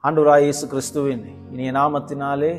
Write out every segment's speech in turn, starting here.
ஆண்டவராய் இயேசு கிறிஸ்துவின் இனிய நாமத்தினாலே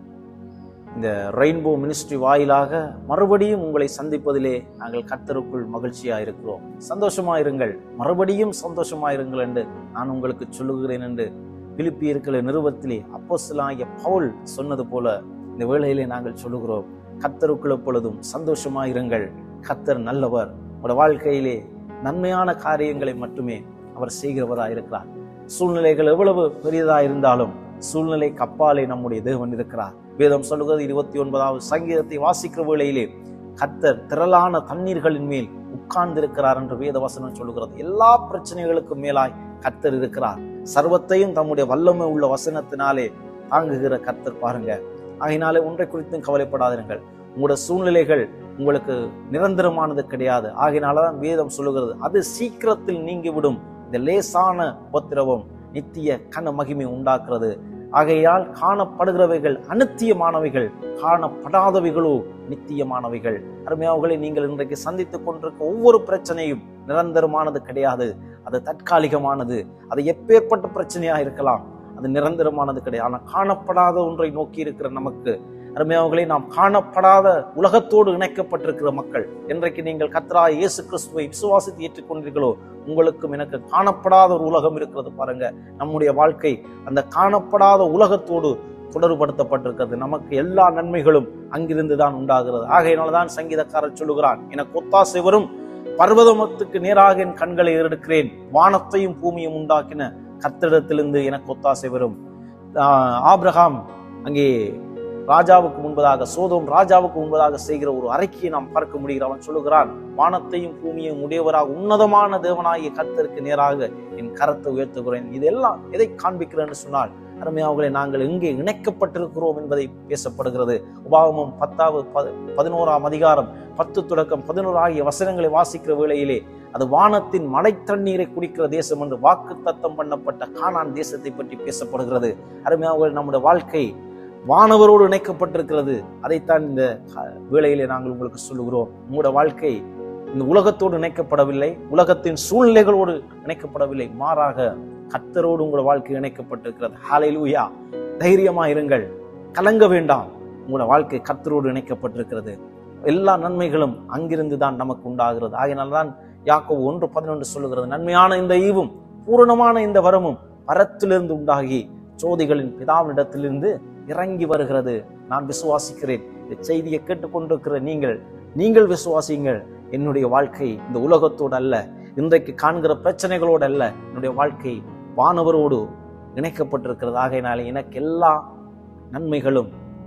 இந்த ரெயின்போ மினிஸ்ட்ரி வாயிலாக மறுபடியும் உங்களை சந்திப்பதிலே நாங்கள் கர்த்தருக்குள் மகிழ்ச்சியா இருக்கிறோம் சந்தோஷமா இருங்கள் மறுபடியும் சந்தோஷமா இருங்கள் என்று நான் உங்களுக்கு சொல்லுகிறேன் என்று பிலிப்பியர்களை நிறுவத்திலே அப்போஸ்தலனாகிய பவுல் சொன்னது போல இந்த வேளையிலே நாங்கள் சொல்லுகிறோம் கர்த்தருக்குள் எப்பொழுதும் சந்தோஷமா இருங்கள் கர்த்தர் நல்லவர் உங்களோட வாழ்க்கையிலே நன்மையான காரியங்களை மட்டுமே அவர் செய்கிறவராக இருக்கிறார் சூழ்நிலைகள் எவ்வளவு பெரியதா இருந்தாலும் சூழ்நிலை கப்பாலே நம்முடைய தேவன் இருக்கிறார் வேதம் சொல்லுகிறது இருபத்தி ஒன்பதாவது சங்கீதத்தை வாசிக்கிற வேளையிலே கர்த்தர் திரளான தண்ணீர்களின் மேல் உட்கார்ந்திருக்கிறார் என்று வேத வசனம் சொல்லுகிறது எல்லா பிரச்சனைகளுக்கும் மேலாய் கர்த்தர் இருக்கிறார் சர்வத்தையும் தம்முடைய வல்லமை உள்ள வசனத்தினாலே தாங்குகிற கர்த்தர் பாருங்க ஆகையினாலே ஒன்றை குறித்தும் கவலைப்படாதீர்கள் உங்களோட சூழ்நிலைகள் உங்களுக்கு நிரந்தரமானது கிடையாது ஆகையினாலதான் வேதம் சொல்லுகிறது அது சீக்கிரத்தில் நீங்கிவிடும் இந்த லேசான உபத்திரவம் நித்திய கன மகிமை உண்டாக்குறது ஆகையால் காணப்படுகிறவைகள் அநித்தியமானவைகள் காணப்படாதவைகளோ நித்தியமானவைகள் அருமையாவர்களை நீங்கள் இன்றைக்கு சந்தித்துக் கொண்டிருக்க ஒவ்வொரு பிரச்சனையும் நிரந்தரமானது கிடையாது அது தற்காலிகமானது அது எப்பேற்பட்ட பிரச்சனையா இருக்கலாம் அது நிரந்தரமானது கிடையாது ஆனால் காணப்படாத ஒன்றை நோக்கி இருக்கிற நமக்கு அருமையாவர்களை நாம் காணப்படாத உலகத்தோடு இணைக்கப்பட்டிருக்கிற மக்கள் இன்றைக்கு நீங்கள் கத்ரா இயேசு கிறிஸ்துவை விசுவாசித்து ஏற்றுக்கொண்டீர்களோ உங்களுக்கும் எனக்கு காணப்படாத ஒரு உலகம் இருக்கிறது பாருங்க நம்முடைய வாழ்க்கை அந்த காணப்படாத உலகத்தோடு தொடர்படுத்தப்பட்டிருக்கிறது நமக்கு எல்லா நன்மைகளும் அங்கிருந்து தான் உண்டாகிறது ஆகையினால்தான் சங்கீதக்காரர் சொல்லுகிறான் எனக்கு ஒத்தாசை வரும் பர்வதமத்துக்கு நேராக என் கண்களை எடுக்கிறேன் வானத்தையும் பூமியும் உண்டாக்கின கத்திடத்திலிருந்து எனக்கு ஒத்தாசை வரும் ஆஹ் ஆபிரகாம் அங்கே ராஜாவுக்கு முன்பதாக சோதோம் ராஜாவுக்கு முன்பதாக செய்கிற ஒரு அறிக்கையை நாம் பார்க்க முடிகிற அவன் சொல்லுகிறான் வானத்தையும் பூமியும் உடையவராக உன்னதமான தேவனாகிய கர்த்தருக்கு நேராக என் கரத்தை உயர்த்துகிறேன் இதெல்லாம் எதை காண்பிக்கிறேன்னு சொன்னால் அருமையாவர்களை நாங்கள் எங்கே இணைக்கப்பட்டிருக்கிறோம் என்பதை பேசப்படுகிறது உபாகமம் பத்தாவது ப- பதினோராம் அதிகாரம் பத்து தொடக்கம் பதினோரு ஆகிய வசனங்களை வாசிக்கிற வேளையிலே அது வானத்தின் மழை தண்ணீரை குடிக்கிற தேசம் என்று வாக்கு தத்தம் பண்ணப்பட்ட கானான் தேசத்தை பற்றி பேசப்படுகிறது அருமையாவர்கள் நம்முடைய வாழ்க்கை வானவரோடு இணைக்கப்பட்டிருக்கிறது அதைத்தான் இந்த க- வேளையிலே நாங்கள் உங்களுக்கு சொல்லுகிறோம் உங்களுடைய வாழ்க்கை இந்த உலகத்தோடு இணைக்கப்படவில்லை உலகத்தின் சூழ்நிலைகளோடு இணைக்கப்படவில்லை மாறாக கத்தரோடு உங்களோட வாழ்க்கை இணைக்கப்பட்டிருக்கிறது ஹalleluya தைரியமா இருங்கள் கலங்க வேண்டாம் உங்களோட வாழ்க்கை கத்தரோடு இணைக்கப்பட்டிருக்கிறது எல்லா நன்மைகளும் அங்கிருந்து தான் நமக்கு உண்டாகிறது ஆகையினால்தான் யாக்கோபு ஒன்று பதினொன்று சொல்லுகிறது நன்மையான இந்த ஈவும் பூரணமான இந்த வரமும் பரத்திலிருந்து உண்டாகி சோதிகளின் பிதாவினிடத்திலிருந்து இறங்கி வருகிறது நான் விசுவாசிக்கிறேன் இந்த செய்தியை கேட்டுக்கொண்டிருக்கிற நீங்கள் நீங்கள் விசுவாசியுங்கள் என்னுடைய வாழ்க்கை இந்த உலகத்தோடு அல்ல இன்றைக்கு காண்கிற பிரச்சனைகளோடு அல்ல என்னுடைய வாழ்க்கை வானவரோடு இணைக்கப்பட்டிருக்கிறது ஆகையினாலே எனக்கு எல்லா நன்மைகளும்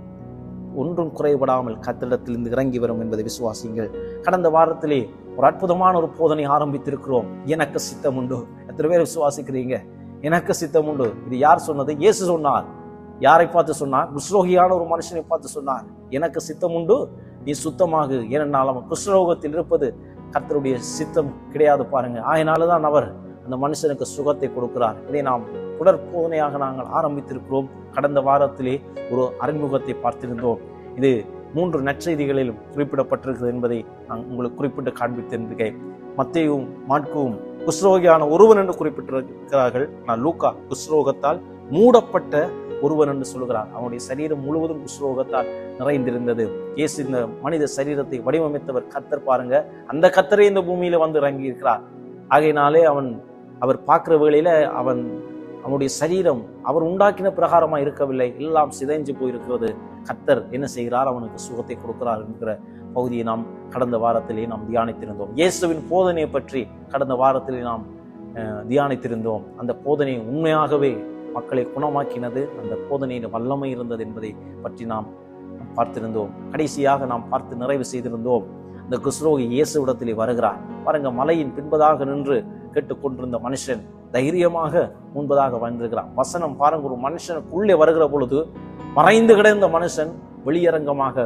ஒன்றும் குறைபடாமல் கத்திடத்திலிருந்து இறங்கி வரும் என்பதை விசுவாசியுங்கள் கடந்த வாரத்திலே ஒரு அற்புதமான ஒரு போதனை ஆரம்பித்திருக்கிறோம் எனக்கு சித்தம் உண்டு எத்தனை பேர் விசுவாசிக்கிறீங்க எனக்கு சித்தம் உண்டு இது யார் சொன்னது இயேசு சொன்னார் யாரை பார்த்து சொன்னார் குஸ்ரோகியான ஒரு மனுஷனை பார்த்து சொன்னார் எனக்கு சித்தம் உண்டு நீ சுத்தமாகு ஏனென்றால் அவன் குஸ்ரோகத்தில் இருப்பது கர்த்தருடைய சித்தம் கிடையாது பாருங்க ஆயினால தான் அவர் அந்த மனுஷனுக்கு சுகத்தை கொடுக்கிறார் இதை நாம் தொடர்போதனையாக நாங்கள் ஆரம்பித்திருக்கிறோம் கடந்த வாரத்திலே ஒரு அறிமுகத்தை பார்த்திருந்தோம் இது மூன்று நற்செய்திகளிலும் குறிப்பிடப்பட்டிருக்கிறது என்பதை நான் உங்களுக்கு குறிப்பிட்டு காண்பித்திருந்தேன் மத்தேயும் மாட்குவும் குஸ்ரோகியான ஒருவன் என்று குறிப்பிட்டிருக்கிறார்கள் நான் லூக்கா குஸ்ரோகத்தால் மூடப்பட்ட ஒருவன் என்று சொல்கிறார் அவனுடைய சரீரம் முழுவதும் குஸ்ரோகத்தால் நிறைந்திருந்தது இயேசு இந்த மனித சரீரத்தை வடிவமைத்தவர் கத்தர் பாருங்க அந்த கத்தரே இந்த பூமியில வந்து இறங்கி இருக்கிறார் ஆகையினாலே அவன் அவர் பார்க்கிற வேளையில அவன் அவனுடைய சரீரம் அவர் உண்டாக்கின பிரகாரமா இருக்கவில்லை எல்லாம் சிதைஞ்சு போயிருக்கிறது கத்தர் என்ன செய்கிறார் அவனுக்கு சுகத்தை கொடுக்கிறார் என்கிற பகுதியை நாம் கடந்த வாரத்திலே நாம் தியானித்திருந்தோம் இயேசுவின் போதனையை பற்றி கடந்த வாரத்திலே நாம் அஹ், தியானித்திருந்தோம் அந்த போதனை உண்மையாகவே மக்களை குணமாக்கினது அந்த போதனையின் வல்லமை இருந்தது என்பதை பற்றி நாம் பார்த்திருந்தோம் கடைசியாக நாம் பார்த்து நிறைவு செய்திருந்தோம் இந்த குஸ்ரோகி இயேசுவிடத்திலே வருகிறார் பாருங்க மலையின் பின்பதாக நின்று கேட்டுக்கொண்டிருந்த மனுஷன் தைரியமாக முன்பதாக வந்திருக்கிறான் வசனம் பாருங்க ஒரு மனுஷனுக்குள்ளே வருகிற பொழுது மறைந்து கிடந்த மனுஷன் வெளியரங்கமாக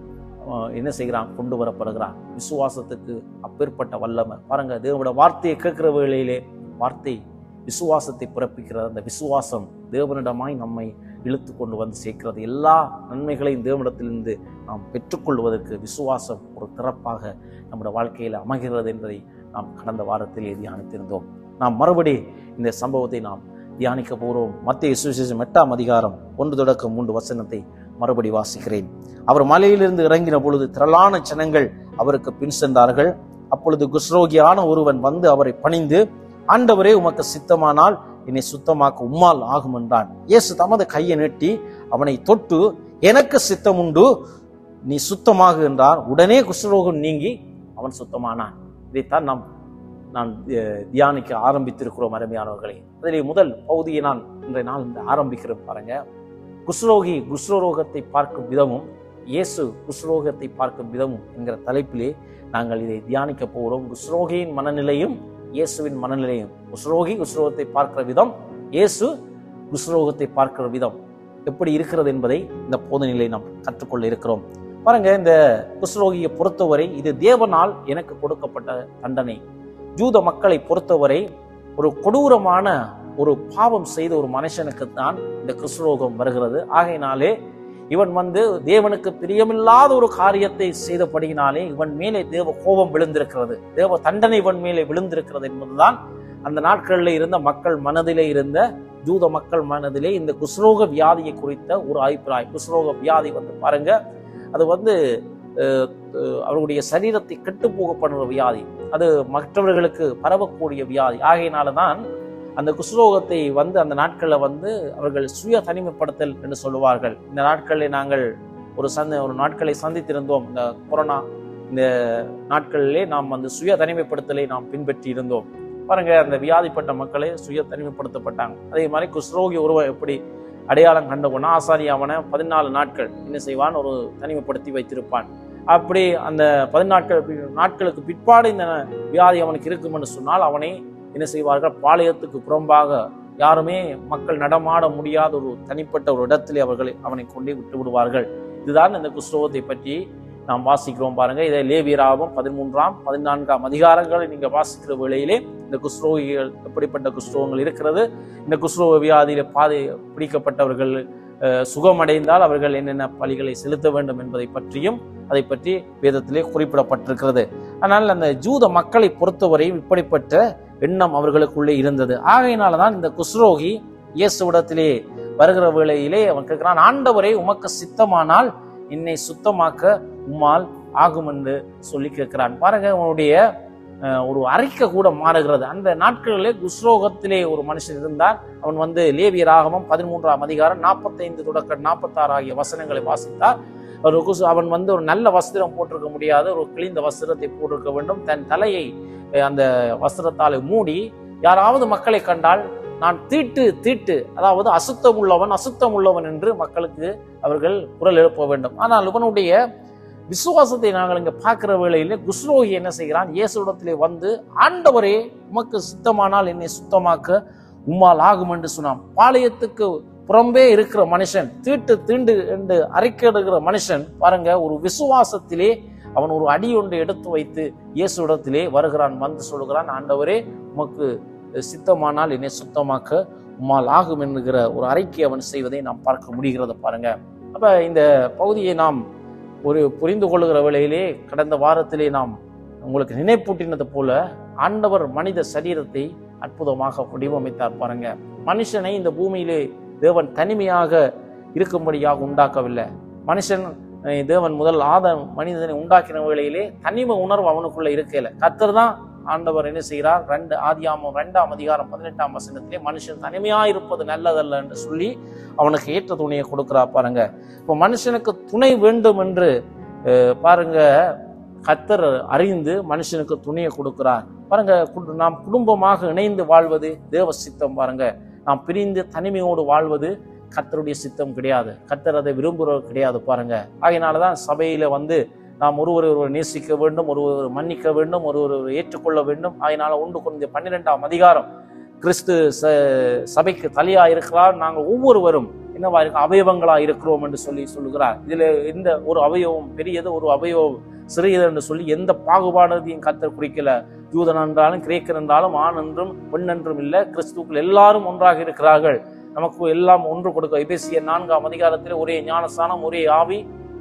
அஹ், என்ன செய்கிறான் கொண்டு வரப்படுகிறான் விசுவாசத்துக்கு அப்பேற்பட்ட வல்லமை பாருங்க தேவனோட வார்த்தையை கேட்கிற வேளையிலே வார்த்தை விசுவாசத்தை பிறப்பிக்கிற அந்த விசுவாசம் தேவனிடமாய் நம்மை இழுத்து கொண்டு வந்து சேர்க்கிறது எல்லா நன்மைகளையும் தேவனிடத்திலிருந்து நாம் பெற்றுக்கொள்வதற்கு விசுவாசம் ஒரு திறப்பாக நம்முடைய வாழ்க்கையில் அமைகிறது என்பதை நாம் கடந்த வாரத்திலே தியானித்திருந்தோம் நாம் மறுபடி இந்த சம்பவத்தை நாம் தியானிக்க போகிறோம் மத்திய சுவிசேஷம் எட்டாம் அதிகாரம் ஒன்று தொடக்கம் மூன்று வசனத்தை மறுபடி வாசிக்கிறேன் அவர் மலையிலிருந்து இறங்கின பொழுது திரளான ஜனங்கள் அவருக்கு பின் சென்றார்கள் அப்பொழுது குஸ்ரோகியான ஒருவன் வந்து அவரை பணிந்து ஆண்டவரே உமக்கு சித்தமானால் என்னை சுத்தமாக்க உம்மால் ஆகும் என்றான் இயேசு தமது கையை நீட்டி அவனை தொட்டு எனக்கு சித்தம் உண்டு நீ சுத்தமாக என்றார் உடனே குஷ்ரோகம் நீங்கி அவன் சுத்தமானான் இதைத்தான் நாம் நான் அஹ், தியானிக்க ஆரம்பித்திருக்கிறோம் அருமையானவர்களே அதிலே முதல் பகுதியை நான் இன்றைய நாள் இந்த ஆரம்பிக்கிறேன் பாருங்க குஷ்ரோகி குஷ்ரோகத்தை பார்க்கும் விதமும் இயேசு குஷ்ரோகத்தை பார்க்கும் விதமும் என்கிற தலைப்பிலே நாங்கள் இதை தியானிக்க போகிறோம் குஷ்ரோகியின் மனநிலையும் இயேசுவின் மனநிலையும் குஷ்ரோகி குஷ்ரோகத்தை பார்க்கிற விதம் இயேசு குஷ்ரோகத்தை பார்க்கிற விதம் எப்படி இருக்கிறது என்பதை இந்த போதனையிலே நாம் கற்றுக்கொள்ள இருக்கிறோம் பாருங்க இந்த குஷ்ரோகியை பொறுத்தவரை இது தேவனால் எனக்கு கொடுக்கப்பட்ட தண்டனை ஜூத மக்களை பொறுத்தவரை ஒரு கொடூரமான ஒரு பாவம் செய்த ஒரு மனுஷனுக்கு தான் இந்த குஷ்ரோகம் வருகிறது ஆகையினாலே இவன் வந்து தேவனுக்கு பிரியமில்லாத ஒரு காரியத்தை செய்தபடியினாலே இவன் மேலே தேவ கோபம் விழுந்திருக்கிறது தேவ தண்டனை இவன் மேலே விழுந்திருக்கிறது என்பதுதான் அந்த நாட்களில் இருந்த மக்கள் மனதிலே இருந்த ஜூத மக்கள் மனதிலே இந்த குஷ்ரோக வியாதியை குறித்த ஒரு அபிப்பிராயம் குஷ்ரோக வியாதி வந்து பாருங்க அது வந்து அஹ், அஹ், அவர்களுடைய சரீரத்தை கெட்டு போக பண்ணுற வியாதி அது மற்றவர்களுக்கு பரவக்கூடிய வியாதி ஆகையினால தான் அந்த குஷ்ரோகத்தை வந்து அந்த நாட்களில் வந்து அவர்கள் சுய தனிமைப்படுத்தல் என்று சொல்லுவார்கள் இந்த நாட்களில் நாங்கள் ஒரு சந்த ஒரு நாட்களை சந்தித்திருந்தோம் இந்த கொரோனா இந்த நாட்களிலே நாம் வந்து சுய தனிமைப்படுத்தலை நாம் பின்பற்றி இருந்தோம் பாருங்க அந்த வியாதிப்பட்ட மக்களை சுய தனிமைப்படுத்தப்பட்டாங்க அதே மாதிரி குஷ்ரோகி ஒருவன் எப்படி அடையாளம் கண்டவனா ஆசாரி அவனை பதினாலு நாட்கள் என்ன செய்வான் ஒரு தனிமைப்படுத்தி வைத்திருப்பான் அப்படி அந்த பதினாட்கள் நாட்களுக்கு பிற்பாடு இந்த வியாதி அவனுக்கு இருக்கும் என்று சொன்னால் அவனை என்ன செய்வார்கள் பாளையத்துக்கு புறம்பாக யாருமே மக்கள் நடமாட முடியாத ஒரு தனிப்பட்ட ஒரு இடத்திலே அவர்களை அவனை கொண்டே விட்டு விடுவார்கள் இதுதான் இந்த குஷ்ரோகத்தை பற்றி நாம் வாசிக்கிறோம் பாருங்க இதை லேவியராகவும் பதிமூன்றாம் பதினான்காம் அதிகாரங்களை நீங்க வாசிக்கிற வேளையிலே இந்த குஷ்ரோகிகள் எப்படிப்பட்ட குஷ்ரோகங்கள் இருக்கிறது இந்த குஷ்ரோக வியாதியில பாதை பிடிக்கப்பட்டவர்கள் அஹ், சுகமடைந்தால் அவர்கள் என்னென்ன பலிகளை செலுத்த வேண்டும் என்பதை பற்றியும் அதை பற்றி வேதத்திலே குறிப்பிடப்பட்டிருக்கிறது ஆனால் அந்த ஜூத மக்களை பொறுத்தவரையும் இப்படிப்பட்ட எண்ணம் அவர்களுக்குள்ளே இருந்தது ஆகையினால தான் இந்த குஷ்ரோகி இயேசுவிடத்திலே வருகிற வேளையிலே அவன் கேட்கிறான் ஆண்டவரே உமக்கு சித்தமானால் என்னை சுத்தமாக்க உம்மால் ஆகும் என்று சொல்லி கேட்கிறான் பாருங்க அவனுடைய அஹ், ஒரு அறிக்கை கூட மாறுகிறது அந்த நாட்களிலே குஸ்ரோகத்திலே ஒரு மனுஷன் இருந்தான் அவன் வந்து லேவியராகமம் பதிமூன்றாம் அதிகாரம் நாற்பத்தைந்து தொடக்க நாற்பத்தாறு ஆகிய வசனங்களை வாசித்தார் ஒரு குசு அவன் வந்து ஒரு நல்ல வஸ்திரம் போட்டிருக்க முடியாது ஒரு கிழிந்த வஸ்திரத்தை போட்டிருக்க வேண்டும் தன் தலையை அஹ், அந்த வஸ்திரத்தால் மூடி யாராவது மக்களை கண்டால் நான் தீட்டு தீட்டு அதாவது அசுத்தம் உள்ளவன் அசுத்தம் உள்ளவன் என்று மக்களுக்கு அவர்கள் குரல் எழுப்ப வேண்டும் ஆனால் இவனுடைய விசுவாசத்தை நாங்கள் இங்க பார்க்கிற வேளையிலே குஸ்ரோகி என்ன செய்கிறான் இயேசுடத்திலே வந்து ஆண்டவரே உமக்கு சுத்தமானால் என்னை சுத்தமாக்க உம்மால் ஆகும் என்று சொன்னான் பாளையத்துக்கு புறம்பே இருக்கிற மனுஷன் தீட்டு தீண்டு என்று அறிக்கையிடுகிற மனுஷன் பாருங்க ஒரு விசுவாசத்திலே அவன் ஒரு அடி ஒன்று எடுத்து வைத்து இயேசுடத்திலே வருகிறான் வந்து சொல்கிறான் ஆண்டவரே உமக்கு சித்தமானால் என்னை சுத்தமாக்க உம்மால் ஆகும் என்கிற ஒரு அறிக்கை அவன் செய்வதை நாம் பார்க்க முடிகிறது பாருங்க அப்ப இந்த பகுதியை நாம் ஒரு புரிந்து கொள்ளுகிற வேளையிலே கடந்த வாரத்திலே நாம் உங்களுக்கு நினைப்பூட்டினது போல ஆண்டவர் மனித சரீரத்தை அற்புதமாக வடிவமைத்தார் பாருங்க மனுஷனை இந்த பூமியிலே தேவன் தனிமையாக இருக்கும்படியாக உண்டாக்கவில்லை மனுஷன் அஹ், தேவன் முதல் ஆதம் மனிதனை உண்டாக்கின வேளையிலே தனிமை உணர்வு அவனுக்குள்ள இருக்கல கத்தர் தான் ஆண்டவர் என்ன செய்கிறார் ரெண்டு ஆதியாமம் ரெண்டாம் அதிகாரம் பதினெட்டாம் வசனத்திலே மனுஷன் தனிமையா இருப்பது நல்லதல்ல என்று சொல்லி அவனுக்கு ஏற்ற துணையை கொடுக்கிறார் பாருங்க இப்போ மனுஷனுக்கு துணை வேண்டும் என்று அஹ், பாருங்க கத்தர் அறிந்து மனுஷனுக்கு துணையை கொடுக்கிறார் பாருங்க கு- நாம் குடும்பமாக இணைந்து வாழ்வது தேவ சித்தம் பாருங்க நாம் பிரிந்து தனிமையோடு வாழ்வது கத்தருடைய சித்தம் கிடையாது கத்தர் அதை விரும்புகிறவர் கிடையாது பாருங்க ஆகையினாலதான் சபையில வந்து நாம் ஒருவர் ஒருவர் நேசிக்க வேண்டும் ஒருவர் மன்னிக்க வேண்டும் ஒருவர் ஏற்றுக்கொள்ள வேண்டும் அதனால உண்டு கொண்ட பன்னிரெண்டாம் அதிகாரம் கிறிஸ்து ச சபைக்கு தலையா இருக்கிறார் நாங்கள் ஒவ்வொருவரும் என்னவா இருக்க அவயவங்களா இருக்கிறோம் என்று சொல்லி சொல்லுகிறார் இதுல எந்த ஒரு அவயவம் பெரியது ஒரு அவயவம் சிறியது என்று சொல்லி எந்த பாகுபாடையும் கத்தர் குறிக்கல யூதன் என்றாலும் கிரேக்கர் என்றாலும் ஆண் என்றும் பெண் என்றும் இல்லை கிறிஸ்துக்கள் எல்லாரும் ஒன்றாக இருக்கிறார்கள் நமக்கு எல்லாம் ஒன்று கொடுக்க எபேசிய நான்காம் அதிகாரத்தில் ஒரே ஞானஸ்தானம் ஒரே ஆவி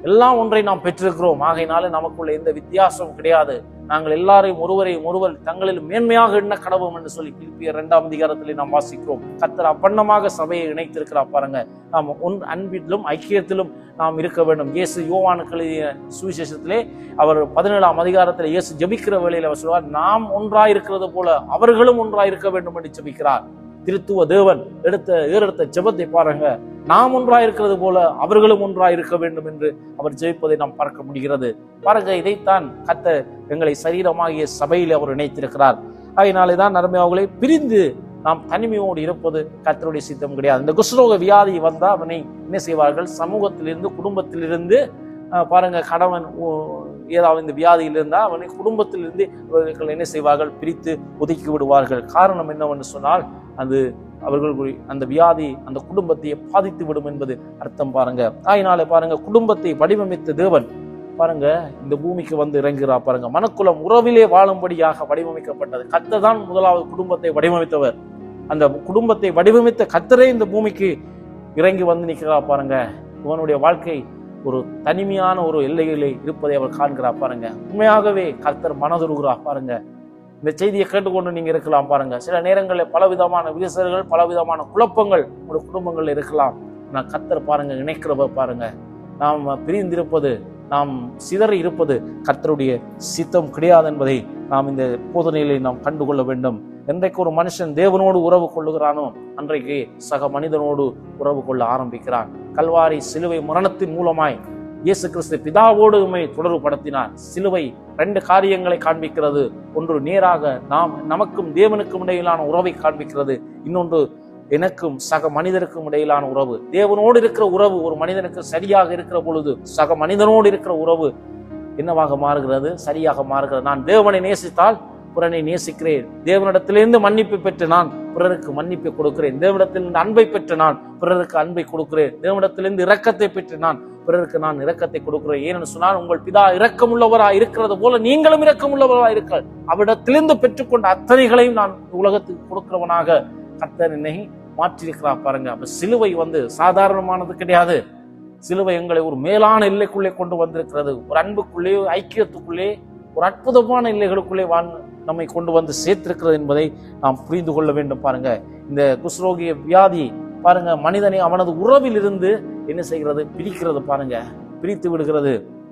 எல்லாம் ஒன்றை நாம் பெற்றிருக்கிறோம் ஆகையினால நமக்குள்ள எந்த வித்தியாசமும் கிடையாது நாங்கள் எல்லாரையும் ஒருவரையும் ஒருவர் தங்களில் மேன்மையாக எண்ண கடவும் என்று சொல்லி பிலிப்பிய இரண்டாம் அதிகாரத்திலே நாம் வாசிக்கிறோம் கத்தர் அப்பண்ணமாக சபையை இணைத்திருக்கிறார் பாருங்க நாம் ஒன் அன்பிலும் ஐக்கியத்திலும் நாம் இருக்க வேண்டும் இயேசு யோவானுக்கு எழுதிய சுவிசேஷத்திலே அவர் பதினேழாம் அதிகாரத்தில் இயேசு ஜெபிக்கிற வேளையில் அவர் சொல்வார் நாம் ஒன்றாய் இருக்கிறது போல அவர்களும் ஒன்றாய் இருக்க வேண்டும் என்று ஜெபிக்கிறார் திருத்துவ தேவன் எடுத்த ஏறெடுத்த ஜெபத்தை பாருங்க நாம் ஒன்றாய் இருக்கிறது போல அவர்களும் ஒன்றாய் இருக்க வேண்டும் என்று அவர் ஜெயிப்பதை நாம் பார்க்க முடிகிறது பாருங்க இதைத்தான் கத்த எங்களை சரீரமாகிய சபையில் அவர் இணைத்திருக்கிறார் அதனாலே தான் நன்மையாவர்களை பிரிந்து நாம் தனிமையோடு இருப்பது கத்தருடைய சித்தம் கிடையாது இந்த குஷ்ரோக வியாதி வந்தா அவனை என்ன செய்வார்கள் சமூகத்திலிருந்து குடும்பத்திலிருந்து அஹ், பாருங்க கணவன் ஓ, ஏதாவது இந்த வியாதியில் இருந்தால் அவனை குடும்பத்திலிருந்து இவர்கள் என்ன செய்வார்கள் பிரித்து ஒதுக்கி விடுவார்கள் காரணம் என்னவென்று சொன்னால் அது அவர்கள் அந்த வியாதி அந்த குடும்பத்தை பாதித்து விடும் என்பது அர்த்தம் பாருங்க ஆயினாலே பாருங்க குடும்பத்தை வடிவமைத்த தேவன் பாருங்க இந்த பூமிக்கு வந்து இறங்குறா பாருங்க மனக்குலம் உறவிலே வாழும்படியாக வடிவமைக்கப்பட்டது கத்தர் தான் முதலாவது குடும்பத்தை வடிவமைத்தவர் அந்த குடும்பத்தை வடிவமைத்த கத்தரே இந்த பூமிக்கு இறங்கி வந்து நிற்கிறா பாருங்க இவனுடைய வாழ்க்கை ஒரு தனிமையான ஒரு எல்லையிலே இருப்பதை அவர் காண்கிறார் பாருங்க உண்மையாகவே கர்த்தர் மனதுருகிறா பாருங்க இந்த செய்தியை கேட்டுக்கொண்டு நீங்க இருக்கலாம் பாருங்க சில நேரங்களில் பலவிதமான விரிசல்கள் பலவிதமான குழப்பங்கள் உங்களுடைய குடும்பங்கள் இருக்கலாம் ஆனால் கர்த்தர் பாருங்க இணைக்கிறவர் பாருங்க நாம் பிரிந்திருப்பது நாம் சிதறி இருப்பது கர்த்தருடைய சித்தம் கிடையாது என்பதை நாம் இந்த போதனையிலே நாம் கண்டுகொள்ள வேண்டும் என்றைக்கு ஒரு மனுஷன் தேவனோடு உறவு கொள்ளுகிறானோ அன்றைக்கு சக மனிதனோடு உறவு கொள்ள ஆரம்பிக்கிறான் கல்வாரி சிலுவை மரணத்தின் மூலமாய் இயேசு கிறிஸ்து பிதாவோடு உம்மை தொடர்புபடுத்தினார் சிலுவை ரெண்டு காரியங்களை காண்பிக்கிறது ஒன்று நேராக நாம் நமக்கும் தேவனுக்கும் இடையிலான உறவை காண்பிக்கிறது இன்னொன்று எனக்கும் சக மனிதருக்கும் இடையிலான உறவு தேவனோடு இருக்கிற உறவு ஒரு மனிதனுக்கு சரியாக இருக்கிற பொழுது சக மனிதனோடு இருக்கிற உறவு என்னவாக மாறுகிறது சரியாக மாறுகிறது நான் தேவனை நேசித்தால் புறனை நேசிக்கிறேன் தேவனிடத்திலிருந்து மன்னிப்பு பெற்று நான் பிறருக்கு மன்னிப்பை கொடுக்கிறேன் தேவனிடத்திலிருந்து அன்பை பெற்று நான் பிறருக்கு அன்பை கொடுக்கிறேன் தேவனிடத்திலிருந்து இரக்கத்தை பெற்று நான் பிறருக்கு நான் இரக்கத்தை கொடுக்கிறேன் ஏனென்று சொன்னால் உங்கள் பிதா இரக்கமுள்ளவரா இருக்கிறது போல நீங்களும் இரக்கமுள்ளவரா இருக்க அவிடத்திலிருந்து பெற்றுக்கொண்ட அத்தனைகளையும் நான் உலகத்துக்கு கொடுக்கிறவனாக கர்த்தர் என்னை மாற்றியிருக்கிறார் பாருங்க அப்ப சிலுவை வந்து சாதாரணமானது கிடையாது சிலுவை எங்களை ஒரு மேலான எல்லைக்குள்ளே கொண்டு வந்திருக்கிறது ஒரு அன்புக்குள்ளே ஐக்கியத்துக்குள்ளே ஒரு அற்புதமான எல்லைகளுக்குள்ளே வாழ் நம்மை கொண்டு வந்து சேர்த்திருக்கிறது என்பதை நாம் புரிந்து கொள்ள வேண்டும் பாருங்க இந்த குஸ்ரோகிய வியாதி பாருங்க மனிதனை அவனது உறவில் இருந்து என்ன செய்கிறது பிரிக்கிறது பாருங்க பிரித்து விடுகிறது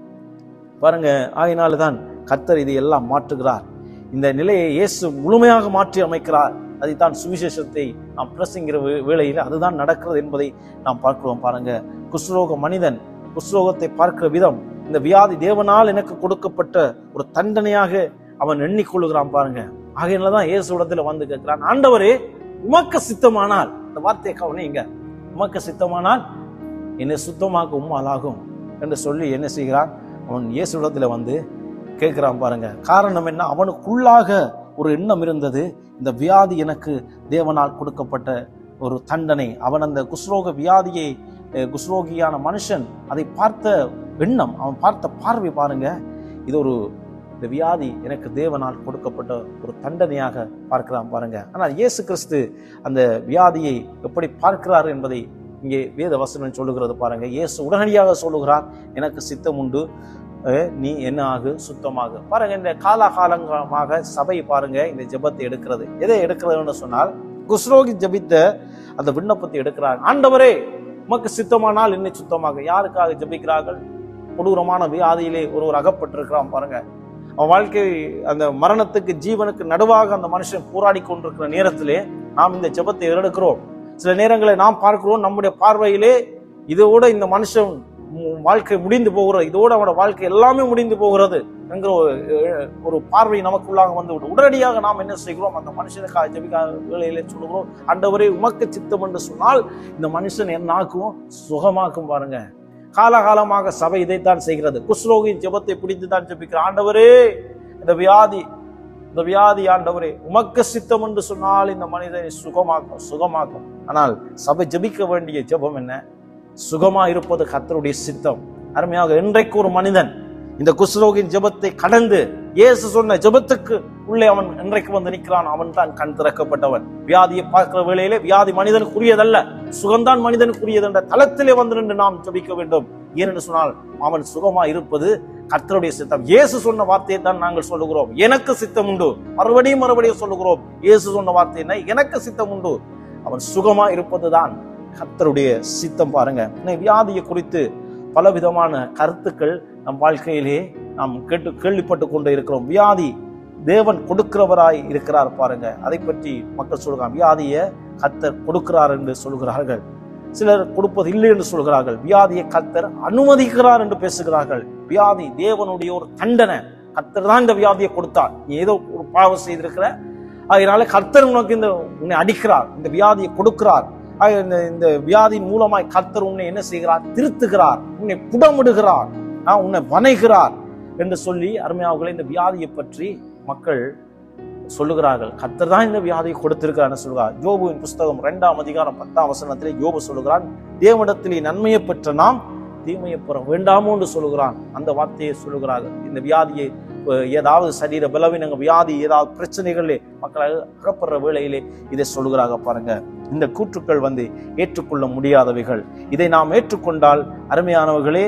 பாருங்க ஆகினால தான் கர்த்தர் இது எல்லாம் மாற்றுகிறார் இந்த நிலையை இயேசு முழுமையாக மாற்றி அமைக்கிறார் அதைத்தான் சுவிசேஷத்தை நாம் பிரசங்கிற வே- வேளையில் அதுதான் நடக்கிறது என்பதை நாம் பார்க்கிறோம் பாருங்க குஷ்ரோக மனிதன் குஷ்ரோகத்தை பார்க்கிற விதம் இந்த வியாதி தேவனால் எனக்கு கொடுக்கப்பட்ட ஒரு தண்டனையாக அவன் எண்ணிக்கொள்ளுகிறான் பாருங்க ஆகையினால தான் இயேசு இடத்துல வந்து கேட்கிறான் ஆண்டவரே உமக்கு சித்தமானால் இந்த வார்த்தையை கவனிங்க உமக்கு சித்தமானால் என்னை சுத்தமாக்க உம்மாலாகும் என்று சொல்லி என்ன செய்கிறான் அவன் இயேசு இடத்துல வந்து கேட்கிறான் பாருங்க காரணம் என்ன அவனுக்குள்ளாக ஒரு எண்ணம் இருந்தது இந்த வியாதி எனக்கு தேவனால் கொடுக்கப்பட்ட ஒரு தண்டனை அவன் அந்த குஸ்ரோக வியாதியை அஹ், குஸ்ரோகியான மனுஷன் அதை பார்த்த எண்ணம் அவன் பார்த்த பார்வை பாருங்க இது ஒரு இந்த வியாதி எனக்கு தேவனால் கொடுக்கப்பட்ட ஒரு தண்டனையாக பார்க்கிறான் பாருங்க ஆனால் இயேசு கிறிஸ்து அந்த வியாதியை எப்படி பார்க்கிறார் என்பதை இங்கே வேத வசனம் சொல்லுகிறது பாருங்க இயேசு உடனடியாக சொல்லுகிறார் எனக்கு சித்தம் உண்டு அஹ், நீ என்ன ஆகு சுத்தமாக பாருங்க இந்த காலாகாலமாக சபை பாருங்க இந்த ஜெபத்தை எடுக்கிறது எதை எடுக்கிறதுன்னு சொன்னால் குஸ்ரோகி ஜெபித்த அந்த விண்ணப்பத்தை எடுக்கிறாங்க ஆண்டவரே உமக்கு சித்தமானால் என்னை சுத்தமாக யாருக்காக ஜெபிக்கிறார்கள் கொடூரமான வியாதியிலே ஒருவர் அகப்பட்டிருக்கிறான் பாருங்க அவன் வாழ்க்கை அந்த மரணத்துக்கு ஜீவனுக்கு நடுவாக அந்த மனுஷன் போராடி கொண்டிருக்கிற நேரத்திலே நாம் இந்த ஜெபத்தை எடுக்கிறோம் சில நேரங்களை நாம் பார்க்கிறோம் நம்முடைய பார்வையிலே இதோட இந்த மனுஷன் மு- வாழ்க்கை முடிந்து போகிறது இதோட அவனோட வாழ்க்கை எல்லாமே முடிந்து போகிறது என்கிற ஒரு அஹ், ஒரு பார்வை நமக்குள்ளாக வந்து விடும் உடனடியாக நாம் என்ன செய்கிறோம் அந்த மனுஷனுக்காக ஜெபிக்க வேலையிலே சொல்லுகிறோம் ஆண்டவரே உமக்கு சித்தம் என்று சொன்னால் இந்த மனுஷன் என்ன ஆக்கும் சுகமாக்கும் பாருங்க காலகாலமாக சபை இதைத்தான் செய்கிறது குஸ்ரோகின் ஜெபத்தை பிடித்து தான் ஜெபிக்கிற ஆண்டவரே இந்த வியாதி இந்த வியாதி ஆண்டவரே உமக்கு சித்தம் என்று சொன்னால் இந்த மனிதனை சுகமாக்கும் சுகமாக்கும் ஆனால் சபை ஜெபிக்க வேண்டிய ஜெபம் என்ன சுகமா இருப்பது கர்த்தருடைய சித்தம் அருமையாக இன்றைக்கு ஒரு மனிதன் இந்த குஸ்ரோகின் ஜெபத்தை கடந்து இயேசு சொன்ன ஜெபத்துக்கு உள்ளே அவன் இன்றைக்கு வந்து நிற்கிறான் அவன் தான் கண் திறக்கப்பட்டவன் வியாதியை பார்க்கிற வேளையிலே வியாதி மனிதனுக்குரியதல்ல சுகம்தான் மனிதனுக்குரியது என்ற தளத்திலே வந்து நின்று நாம் ஜெபிக்க வேண்டும் ஏனென்று சொன்னால் அவன் சுகமா இருப்பது கர்த்தருடைய சித்தம் இயேசு சொன்ன வார்த்தையை தான் நாங்கள் சொல்லுகிறோம் எனக்கு சித்தம் உண்டு மறுபடியும் மறுபடியும் சொல்லுகிறோம் இயேசு சொன்ன வார்த்தை என்ன எனக்கு சித்தம் உண்டு அவன் சுகமா இருப்பதுதான் கர்த்தருடைய சித்தம் பாருங்க இன்னைக்கு வியாதியை குறித்து பலவிதமான கருத்துக்கள் நம் வாழ்க்கையிலே நாம் கேட்டு கேள்விப்பட்டு கொண்டு இருக்கிறோம் வியாதி தேவன் கொடுக்கிறவராய் இருக்கிறார் பாருங்க அதை பற்றி மக்கள் சொல்கிறாங்க வியாதியை கர்த்தர் கொடுக்கிறார் என்று சொல்கிறார்கள் சிலர் கொடுப்பது இல்லை என்று சொல்கிறார்கள் வியாதியை கர்த்தர் அனுமதிக்கிறார் என்று பேசுகிறார்கள் வியாதி தேவனுடைய ஒரு தண்டனை கர்த்தர் தான் இந்த வியாதியை கொடுத்தார் நீ ஏதோ ஒரு பாவம் செய்திருக்கிற அதனால கர்த்தர் உனக்கு இந்த உன்னை அடிக்கிறார் இந்த வியாதியை கொடுக்கிறார் ஆக இந்த இந்த வியாதியின் மூலமாய் கர்த்தர் உன்னை என்ன செய்கிறார் திருத்துகிறார் உன்னை புடமிடுகிறார் ஆஹ் உன்னை வணைகிறார் என்று சொல்லி அருமையாவர்களை இந்த வியாதியை பற்றி மக்கள் சொல்லுகிறார்கள் கர்த்தர் தான் இந்த வியாதியை கொடுத்திருக்கிறார் சொல்லுகிறார் யோபுவின் புஸ்தகம் இரண்டாம் அதிகாரம் பத்தாம் வசனத்திலே யோபு சொல்லுகிறான் தேவனிடத்திலே நன்மையை பெற்ற நாம் தீமையை பெற வேண்டாமோ என்று சொல்லுகிறான் அந்த வார்த்தையை சொல்லுகிறார்கள் இந்த வியாதியை அஹ், ஏதாவது சரீர பலவீனங்க வியாதி ஏதாவது பிரச்சனைகளே மக்கள் அகப்படுற வேளையிலே இதை சொல்லுகிறாங்க பாருங்க இந்த கூற்றுக்கள் வந்து ஏற்றுக்கொள்ள முடியாதவைகள் இதை நாம் ஏற்றுக்கொண்டால் அருமையானவர்களே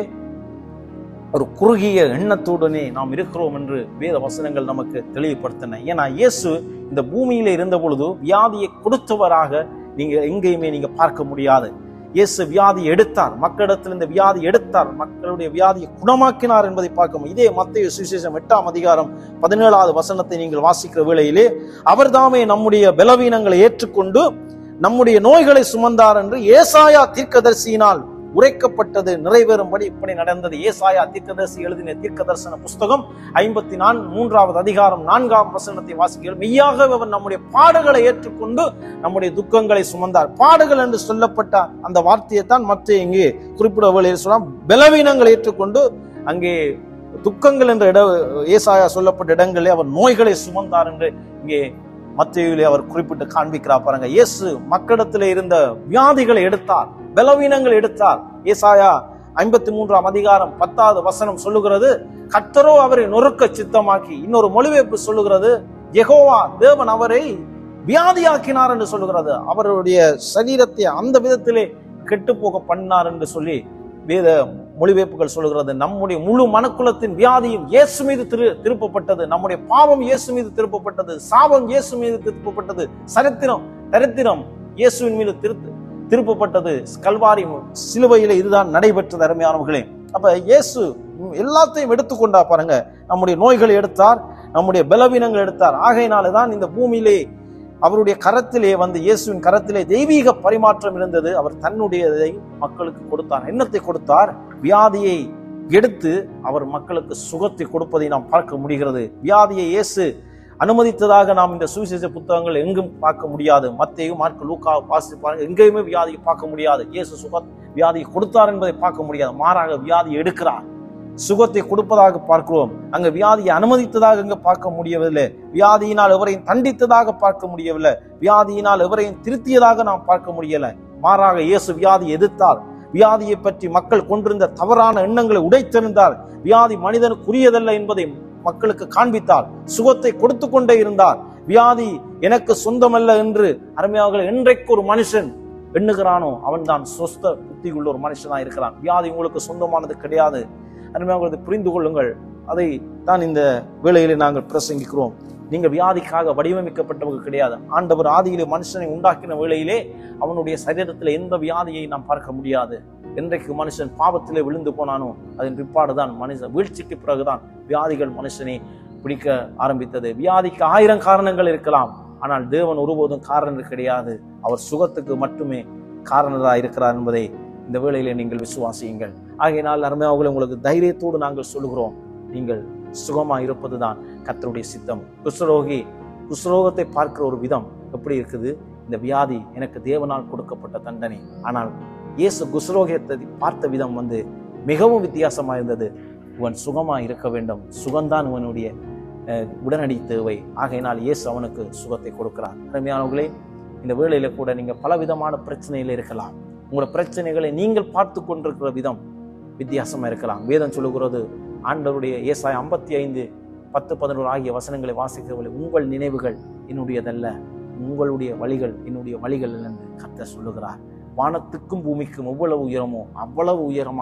ஒரு குறுகிய எண்ணத்துடனே நாம் இருக்கிறோம் என்று வேத வசனங்கள் நமக்கு தெளிவுபடுத்தின ஏன்னா இயேசு இந்த பூமியில இருந்த பொழுது வியாதியை கொடுத்தவராக நீங்க எங்கேயுமே நீங்க பார்க்க முடியாது இயேசு வியாதி எடுத்தார் மக்களிடத்தில் இந்த வியாதி எடுத்தார் மக்களுடைய வியாதியை குணமாக்கினார் என்பதை பார்க்க முடியும் இதே மத்திய சுவிசேஷம் எட்டாம் அதிகாரம் பதினேழாவது வசனத்தை நீங்கள் வாசிக்கிற வேளையிலே அவர்தாமே நம்முடைய பலவீனங்களை ஏற்றுக்கொண்டு நம்முடைய நோய்களை சுமந்தார் என்று ஏசாயா தீர்க்கதரிசியினால் உரைக்கப்பட்டது நிறைவேறும்படி இப்படி நடந்தது ஏசாயா தீர்க்கதரிசி எழுதின தீர்க்கதரிசன புஸ்தகம் ஐம்பத்தி நான் மூன்றாவது அதிகாரம் நான்காம் வசனத்தை வாசிக்கிறோம் மெய்யாக அவர் நம்முடைய பாடுகளை ஏற்றுக்கொண்டு நம்முடைய துக்கங்களை சுமந்தார் பாடுகள் என்று சொல்லப்பட்ட அந்த வார்த்தையை தான் மற்ற இங்கே குறிப்பிட வேளையில் சொல்லலாம் பலவீனங்களை ஏற்றுக்கொண்டு அங்கே துக்கங்கள் என்ற இட ஏசாயா சொல்லப்பட்ட இடங்களிலே அவர் நோய்களை சுமந்தார் என்று இங்கே மத்தியிலே அவர் குறிப்பிட்டு காண்பிக்கிறார் பாருங்க இயேசு மக்களிடத்திலே இருந்த வியாதிகளை எடுத்தார் பலவீனங்கள் எடுத்தார் ஏசாயா ஐம்பத்தி மூன்றாம் அதிகாரம் பத்தாவது வசனம் சொல்லுகிறது கர்த்தரோ அவரை நொறுக்க சித்தமாக்கி இன்னொரு மொழிபெயர்ப்பு சொல்லுகிறது யெகோவா தேவன் அவரை வியாதியாக்கினார் என்று சொல்லுகிறது அவருடைய சரீரத்தை அந்த விதத்திலே கெட்டு போக பண்ணார் என்று சொல்லி வேத மொழிபெயர்ப்புகள் சொல்லுகிறது நம்முடைய முழு மனக்குலத்தின் வியாதியும் இயேசு மீது திரு திருப்பப்பட்டது நம்முடைய பாவம் இயேசு மீது திருப்பப்பட்டது சாபம் இயேசு மீது திருப்பப்பட்டது சரித்திரம் தரித்திரம் இயேசுவின் மீது திரு திருப்பப்பட்டது கல்வாரி சிலுவையில இதுதான் நடைபெற்றது அருமையானவர்களே அப்ப இயேசு எல்லாத்தையும் எடுத்துக்கொண்டா பாருங்க நம்முடைய நோய்களை எடுத்தார் நம்முடைய பலவீனங்கள் எடுத்தார் ஆகையினால தான் இந்த பூமியிலே அவருடைய கரத்திலே வந்து இயேசுவின் கரத்திலே தெய்வீக பரிமாற்றம் இருந்தது அவர் தன்னுடையதை மக்களுக்கு கொடுத்தார் என்னத்தை கொடுத்தார் வியாதியை எடுத்து அவர் மக்களுக்கு சுகத்தை கொடுப்பதை நாம் பார்க்க முடிகிறது வியாதியை இயேசு அனுமதித்ததாக நாம் இந்த சுவிசேஷ புத்தகங்கள் எங்கும் பார்க்க முடியாது மத்தேயு மார்க்கு லூக்கா வாசித்து பாருங்க எங்கேயுமே வியாதியை பார்க்க முடியாது இயேசு சுக வியாதியை கொடுத்தார் என்பதை பார்க்க முடியாது மாறாக வியாதி எடுக்கிறார் சுகத்தை கொடுப்பதாக பார்க்கிறோம் அங்க வியாதியை அனுமதித்ததாக அங்க பார்க்க முடியவில்லை வியாதியினால் எவரையும் தண்டித்ததாக பார்க்க முடியவில்லை வியாதியினால் எவரையும் திருத்தியதாக நாம் பார்க்க முடியல மாறாக இயேசு வியாதி எதிர்த்தார் வியாதியை பற்றி மக்கள் கொண்டிருந்த தவறான எண்ணங்களை உடைத்தெறிந்தார் வியாதி மனிதனுக்குரியதல்ல என்பதை மக்களுக்கு காண்பித்தார் சுகத்தை கொடுத்து கொண்டே இருந்தார் வியாதி எனக்கு சொந்தமல்ல என்று அருமையாக என்றைக்கு ஒரு மனுஷன் எண்ணுகிறானோ அவன்தான் சொஸ்த புத்தி உள்ள ஒரு மனுஷனா இருக்கிறான் வியாதி உங்களுக்கு சொந்தமானது கிடையாது அருமையாக இதை புரிந்து கொள்ளுங்கள் அதை தான் இந்த வேளையிலே நாங்கள் பிரசங்கிக்கிறோம் நீங்கள் வியாதிக்காக வடிவமைக்கப்பட்டவங்க கிடையாது ஆண்டவர் ஆதியிலே மனுஷனை உண்டாக்கின வேளையிலே அவனுடைய சரீரத்தில் எந்த வியாதியை நாம் பார்க்க முடியாது என்றைக்கு மனுஷன் பாவத்திலே விழுந்து போனானோ அதன் பிற்பாடுதான் மனுஷன் வீழ்ச்சிக்கு பிறகுதான் வியாதிகள் மனுஷனை பிடிக்க ஆரம்பித்தது வியாதிக்கு ஆயிரம் காரணங்கள் இருக்கலாம் ஆனால் தேவன் ஒருபோதும் காரணம் கிடையாது அவர் சுகத்துக்கு மட்டுமே காரணராக இருக்கிறார் என்பதை இந்த வேளையிலே நீங்கள் விசுவாசியுங்கள் ஆகையினால் அருமையாக உங்களுக்கு தைரியத்தோடு நாங்கள் சொல்லுகிறோம் நீங்கள் சுகமாக இருப்பதுதான் கர்த்தருடைய சித்தம் குஷ்ரோகி குஷ்ரோகத்தை பார்க்கிற ஒரு விதம் எப்படி இருக்குது இந்த வியாதி எனக்கு தேவனால் கொடுக்கப்பட்ட தண்டனை ஆனால் இயேசு குஷ்ரோகத்தை பார்த்த விதம் வந்து மிகவும் வித்தியாசமா இருந்தது இவன் சுகமா இருக்க வேண்டும் சுகம்தான் இவனுடைய அஹ், உடனடி தேவை ஆகையினால் இயேசு அவனுக்கு சுகத்தை கொடுக்கிறார் அருமையானவர்களே இந்த வேளையில கூட நீங்க பலவிதமான பிரச்சனையில இருக்கலாம் உங்களோட பிரச்சனைகளை நீங்கள் பார்த்து கொண்டிருக்கிற விதம் வித்தியாசமா இருக்கலாம் வேதம் சொல்லுகிறது ஆண்டவருடைய ஏசாய் ஐம்பத்தி ஐந்து பத்து பதினோரு ஆகிய வசனங்களை வாசிக்கிறவர்கள் உங்கள் நினைவுகள் என்னுடையதல்ல உங்களுடைய வழிகள் என்னுடைய வழிகள் என்று கர்த்தர் சொல்லுகிறார் வானத்துக்கும் பூமிக்கும் எவ்வளவு உயரமோ அவ்வளவு உயரமாய்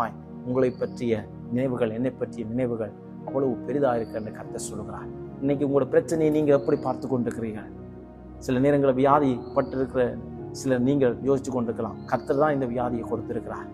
உங்களை பற்றிய நினைவுகள் என்னை பற்றிய நினைவுகள் அவ்வளவு பெரிதாக இருக்கு என்று கர்த்தர் சொல்கிறார் இன்னைக்கு உங்களோட பிரச்சனையை நீங்கள் எப்படி பார்த்து கொண்டிருக்கிறீர்கள் சில நேரங்களில் வியாதி பட்டிருக்கிற சிலர் நீங்கள் யோசித்து கொண்டிருக்கலாம் கர்த்தர் தான் இந்த வியாதியை கொடுத்திருக்கிறார்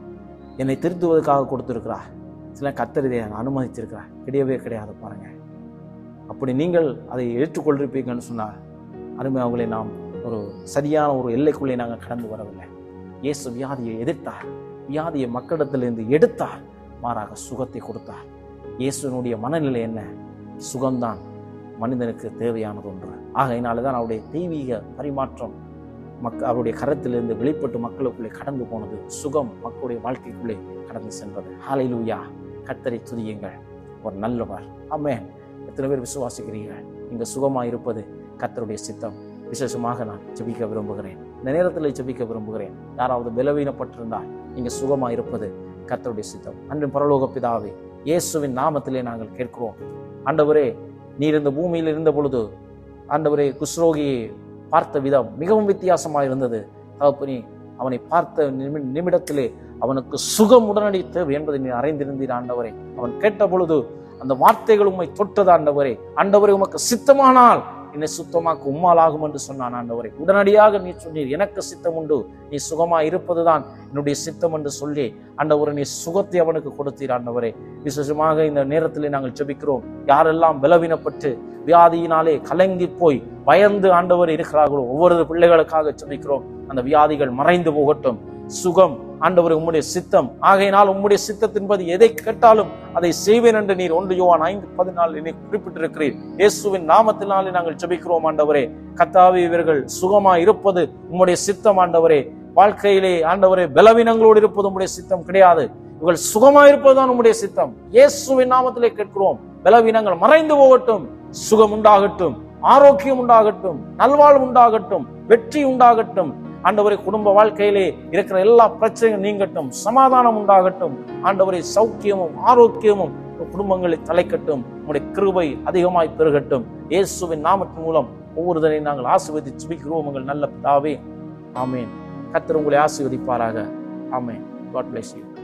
என்னை திருத்துவதற்காக கொடுத்திருக்கிறார் சில கர்த்தர் இதை அனுமதித்திருக்கிறார் கிடையவே கிடையாது பாருங்க அப்படி நீங்கள் அதை ஏற்றுக்கொண்டிருப்பீங்கன்னு சொன்னால் அருமை அவங்களை நாம் ஒரு சரியான ஒரு எல்லைக்குள்ளே நாங்கள் கடந்து வரவில்லை இயேசு வியாதியை எதிர்த்தார் வியாதியை மக்களிடத்திலிருந்து எடுத்தார் மாறாக சுகத்தை கொடுத்தார் இயேசுனுடைய மனநிலை என்ன சுகம்தான் மனிதனுக்கு தேவையானது ஒன்று ஆகையினால தான் அவருடைய தெய்வீக பரிமாற்றம் மக்க அவருடைய கரத்திலிருந்து வெளிப்பட்டு மக்களுக்குள்ளே கடந்து போனது சுகம் மக்களுடைய வாழ்க்கைக்குள்ளே கடந்து சென்றது ஹalleluya கத்தரை துதியுங்கள் ஒரு நல்லவர் ஆமென் எத்தனை பேர் விசுவாசிக்கிறீர்கள் நீங்கள் சுகமாக இருப்பது கத்தருடைய சித்தம் விசேஷமாக நான் ஜெபிக்க விரும்புகிறேன் இந்த நேரத்தில் ஜெபிக்க விரும்புகிறேன் யாராவது பலவீனப்பட்டிருந்தால் நீங்கள் சுகமாக இருப்பது கத்தருடைய சித்தம் அன்றும் பரலோக பிதாவே இயேசுவின் நாமத்திலே நாங்கள் கேட்கிறோம் ஆண்டவரே நீர் இந்த பூமியில் இருந்த பொழுது ஆண்டவரே குஸ்ரோகியை பார்த்த விதம் மிகவும் வித்தியாசமாக இருந்தது தகப்பனி அவனை பார்த்த நிமி- நிமிடத்திலே அவனுக்கு சுகம் உடனடி தேவை என்பதை நீ அறிந்திருந்தீர் ஆண்டவரே அவன் கேட்ட பொழுது அந்த வார்த்தைகள் உம்மை தொட்டது ஆண்டவரே ஆண்டவரே உமக்கு சித்தமானால் என்னை சுத்தமாக்க உம்மாலாகும் என்று சொன்னான் ஆண்டவரே உடனடியாக நீ சொன்னீர் எனக்கு சித்தம் உண்டு நீ சுகமா இருப்பதுதான் என்னுடைய சித்தம் என்று சொல்லி ஆண்டவரே நீ சுகத்தை அவனுக்கு கொடுத்தீர் ஆண்டவரே விசேஷமாக இந்த நேரத்திலே நாங்கள் ஜெபிக்கிறோம் யாரெல்லாம் பலவீனப்பட்டு வியாதியினாலே கலங்கி போய் பயந்து ஆண்டவர் இருக்கிறார்களோ ஒவ்வொரு பிள்ளைகளுக்காக ஜெபிக்கிறோம் அந்த வியாதிகள் மறைந்து போகட்டும் சுகம் ஆண்டவர் உம்முடைய சித்தம் ஆகையினால் உம்முடைய சித்தத்தின்படி எதை கேட்டாலும் அதை செய்வேன் என்று நீர் ஒன்று யோவான் ஐந்து பதினாலு என்னை குறிப்பிட்டிருக்கிறீர் இயேசுவின் நாமத்தினாலே நாங்கள் ஜெபிக்கிறோம் ஆண்டவரே கத்தாவி இவர்கள் சுகமா இருப்பது உம்முடைய சித்தம் ஆண்டவரே வாழ்க்கையிலே ஆண்டவரே பலவீனங்களோடு இருப்பது உம்முடைய சித்தம் கிடையாது இவர்கள் சுகமா இருப்பதுதான் உம்முடைய சித்தம் இயேசுவின் நாமத்திலே கேட்கிறோம் பலவீனங்கள் மறைந்து போகட்டும் சுகம் உண்டாகட்டும் ஆரோக்கியம் உண்டாகட்டும் நல்வாழ்வு உண்டாகட்டும் வெற்றி உண்டாகட்டும் ஆண்டவரை குடும்ப வாழ்க்கையிலே இருக்கிற எல்லா பிரச்சனையும் நீங்கட்டும் சமாதானம் உண்டாகட்டும் ஆண்டவரை சௌக்கியமும் ஆரோக்கியமும் உங்கள் குடும்பங்களில் தலைக்கட்டும் உங்களுடைய கிருபை அதிகமாய் பெருகட்டும் இயேசுவின் நாமத்தின் மூலம் ஒவ்வொருதரை நாங்கள் ஆசீர்வதித்து ஜெபிக்கிறோம் உங்கள் நல்ல பிதாவே ஆமேன் கர்த்தர் உங்களை ஆசீர்வதிப்பாராக ஆமேன் காட் bless you